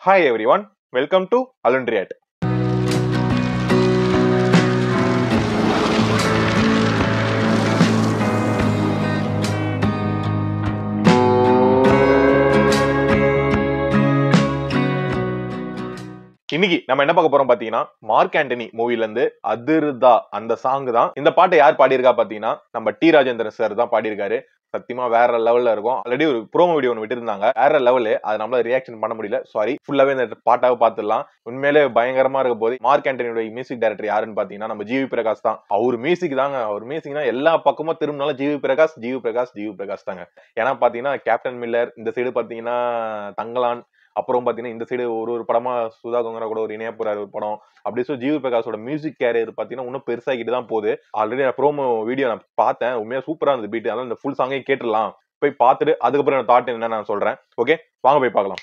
Hi everyone, welcome to Alundriat. இன்னைக்கு நம்ம என்ன பார்க்க போறோம் பாத்தீங்கன்னா மார்க் ஆண்டனி மூவில இருந்து அதிர்தா அந்த சாங் தான் இந்த பாட்டை யார் பாடியிருக்கா பாத்தீங்கன்னா நம்ம டி ராஜேந்திரன் சார் தான் பாடியிருக்காரு சத்தியமா வேற லெவல்ல இருக்கும் ஆல்ரெடி ஒரு ப்ரோமோ வீடியோ ஒன்று விட்டுருந்தாங்க வேற லெவலு அது நம்மளால ரியாக்ஷன் பண்ண முடியல சாரி ஃபுல்லாவே இந்த பாட்டாவை பார்த்துடலாம் உண்மையிலே பயங்கரமா இருக்க போது மார்க் ஆண்டனியோட மியூசிக் டைரக்டர் யாருன்னு பாத்தீங்கன்னா நம்ம ஜிவி பிரகாஷ் தான் அவர் மியூசிக் தாங்க அவர் மியூசிக்னா எல்லா பக்கமும் திரும்பினாலும் ஜிவி பிரகாஷ் ஜிவி பிரகாஷ் ஜிவி பிரகாஷ் தாங்க ஏன்னா பாத்தீங்கன்னா கேப்டன் மில்லர் இந்த சைடு பாத்தீங்கன்னா தங்கலான் அப்புறம் பாத்தீங்கன்னா இந்த சைடு ஒரு ஒரு படமா சுதா கொங்கரா கூட ஒரு இணைய போறாரு ஒரு படம் அப்படி சொல்லி ஜிவி பிரகாஷோட மியூசிக் கேரியர் பாத்தீங்கன்னா இன்னும் பெருசாகிட்டு தான் போகுது ஆல்ரெடி நான் ப்ரோமோ வீடியோ நான் பார்த்தேன் உண்மையா சூப்பரா இருந்தது பீட் அதான் இந்த ஃபுல் சாங்கே கேட்டுடலாம் போய் பார்த்துட்டு அதுக்கப்புறம் என் தாட் என்ன நான் சொல்றேன் ஓகே வாங்க போய் பார்க்கலாம்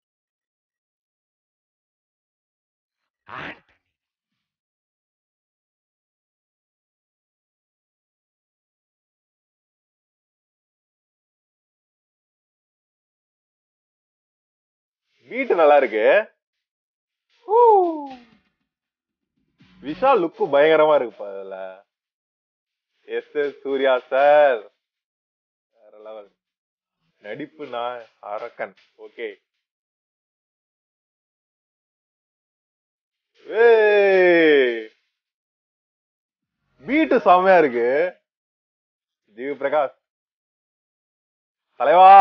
வீட்டு நல்லா இருக்கு ஹூ. விஷால் லுக்கு பயங்கரமா இருக்குப்பா அதுல எஸ் எஸ் சூர்யா சார் வேற லெவல் நடிப்பு நான் அரக்கன் ஓகே வீட்டு செம்மையா இருக்கு ஜீவ் பிரகாஷ் தலைவா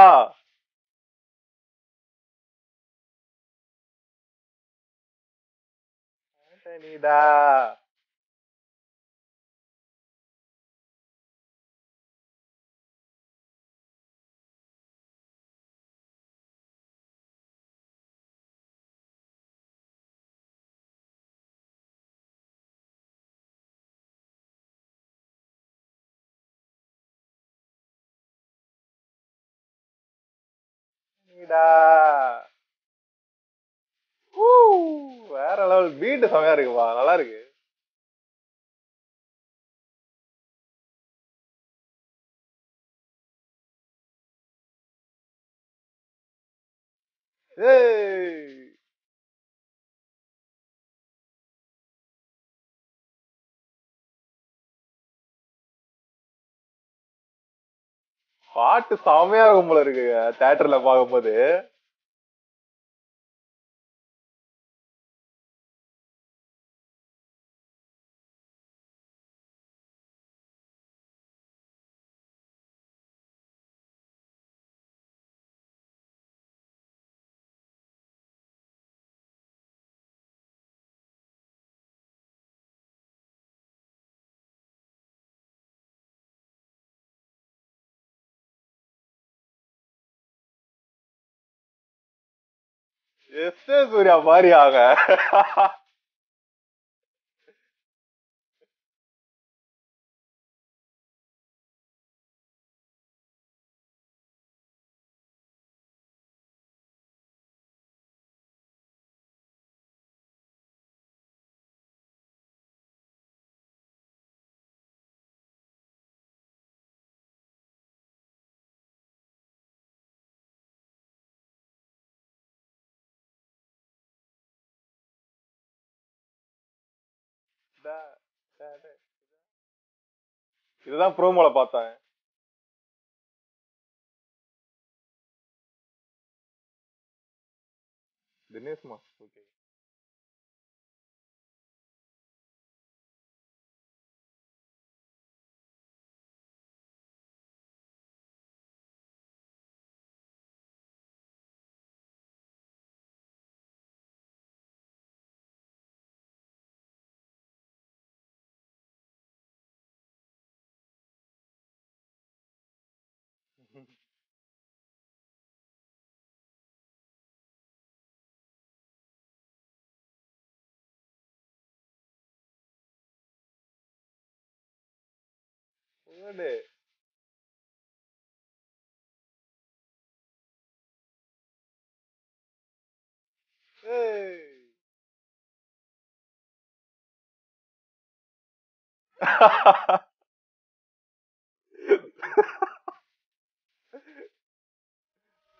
ஆண்டனிடா நீடா ஹூ, வேற லெவல் பீட் செமையா இருக்குப்பா நல்லா இருக்கு ஏய் பாட்டு செமையா இருக்கும் போல இருக்கு தியேட்டர்ல பார்க்கும்போது எஸ் ஏ சூர்யா மாதிரி ஆக டா- டா- டா. இதுதான் ப்ரோமோல பார்த்தேன் தினேஷ் மா ஓகே ஓடு. ஏய்.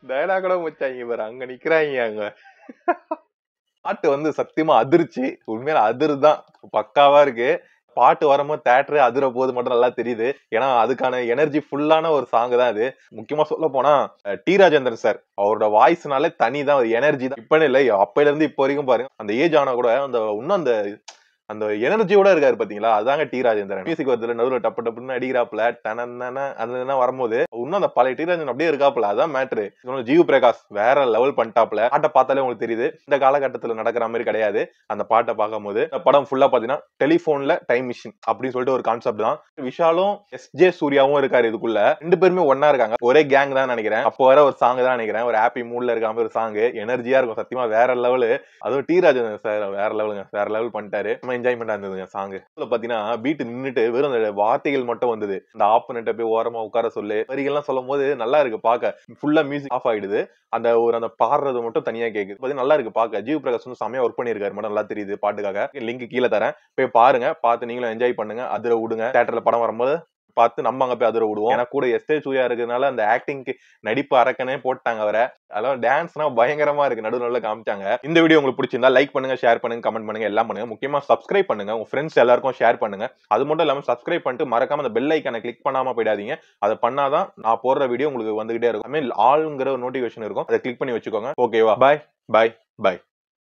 டயலாகோட வச்சாங்க பாரு அங்க நிக்கிறாங்க அங்க பாட்டு வந்து சத்தியமா அதிர்ச்சி உண்மையில அதிர்தான் பக்காவா இருக்கு பாட்டு வரும்போது தேட்டரே அதிர போது மட்டும் நல்லா தெரியுது ஏன்னா அதுக்கான எனர்ஜி ஃபுல்லான ஒரு சாங் தான் அது முக்கியமா சொல்ல போனா அஹ், டி ராஜேந்திரன் சார் அவரோட வாய்ஸ்னாலே தனி தான் எனர்ஜி தான் இப்பன்னு இல்லை அப்பையில இருந்து இப்போ வரைக்கும் பாருங்க அந்த ஏஜ் ஆனா கூட அந்த இன்னும் அந்த அந்த எனர்ஜியோட இருக்காரு பாத்தீங்களா அதாங்க டி ராஜேந்திரன் மியூசிக் வருதுல நடுவில் டப்பு டப்புன்னு அடிக்கிறாப்புல டனன்னு அது என்ன வரும்போது இன்னும் அந்த பழைய டி ராஜேந்திரன் அப்படியே இருக்காப்புல அதான் மேட்ரு ஜீவ் பிரகாஷ் வேற லெவல் பண்ணிட்டாப்புல பாட்டை பார்த்தாலே உங்களுக்கு தெரியுது இந்த காலகட்டத்துல நடக்கிற மாதிரி கிடையாது அந்த பாட்டை பார்க்கும்போது இந்த படம் ஃபுல்லா பாத்தீங்கன்னா டெலிபோன்ல டைம் மிஷின் அப்படின்னு சொல்லிட்டு ஒரு கான்செப்ட் தான் விஷாலும் எஸ் ஜே சூர்யாவும் இருக்காரு இதுக்குள்ள ரெண்டு பேருமே ஒன்னா இருக்காங்க ஒரே கேங் தான் நினைக்கிறேன் அப்போ வர ஒரு சாங் தான் நினைக்கிறேன் ஒரு ஹாப்பி மூட்ல இருக்க மாதிரி ஒரு சாங் எனர்ஜியா இருக்கும் சத்தியமா வேற லெவலு அதுவும் டி ராஜேந்திரன் சார் வேற லெவலுங்க வேற லெவல் பண்ணிட்டாரு நம்ம என்ஜாய்மெண்டா இருந்ததுங்க சாங் பாத்தீங்கன்னா பீட் நின்னுட்டு வெறும் அந்த வார்த்தைகள் மட்டும் வந்தது இந்த ஆப்பனண்ட்டை போய் ஓரமா உட்கார சொல்லு வரிகள்லாம் சொல்லும் போது நல்லா இருக்கு பாக்க ஃபுல்லா மியூசிக் ஆஃப் ஆயிடுது அந்த ஒரு அந்த பாடுறது மட்டும் தனியா கேக்குது பாத்தீங்கன்னா நல்லா இருக்கு பாக்க ஜீவ் பிரகாஷ் வந்து செமையா ஒர்க் பண்ணிருக்காரு மட்டும் நல்லா தெரியுது பாட்டுக்காக லிங்க் கீழே தரேன் போய் பாருங்க பார்த்து நீங்களும் என்ஜாய் பண்ணுங்க அதிர விடுங்க தேட்டர்ல படம் வரும்போது பார்த்து நம்ம அங்க போய் அதிர விடுவோம் ஏன்னா கூட எஸ்டே சூர்யா இருக்கிறதுனால அந்த ஆக்டிங்க்கு நடிப்பு அரக்கனே போட்டாங்க அவரை அதெல்லாம் டான்ஸ்னா பயங்கரமா இருக்கு நடுவு நடுவில் காமிச்சாங்க இந்த வீடியோ உங்களுக்கு பிடிச்சிருந்தா லைக் பண்ணுங்க ஷேர் பண்ணுங்க கமெண்ட் பண்ணுங்க எல்லாம் பண்ணுங்க முக்கியமா சப்ஸ்கிரைப் பண்ணுங்க உங்க ஃப்ரெண்ட்ஸ் எல்லாருக்கும் ஷேர் பண்ணுங்க அது மட்டும் இல்லாம சப்ஸ்கிரைப் பண்ணிட்டு மறக்காம அந்த பெல் ஐக்கானை கிளிக் பண்ணாம போயிடாதீங்க அதை பண்ணாதான் நான் போடுற வீடியோ உங்களுக்கு வந்துகிட்டே இருக்கும் ஐ மீன் ஆளுங்கிற ஒரு நோட்டிஃபிகேஷன் இருக்கும் அதை கிளிக் பண்ணி வச்சுக்கோங்க ஓகேவா பாய் பாய் பாய்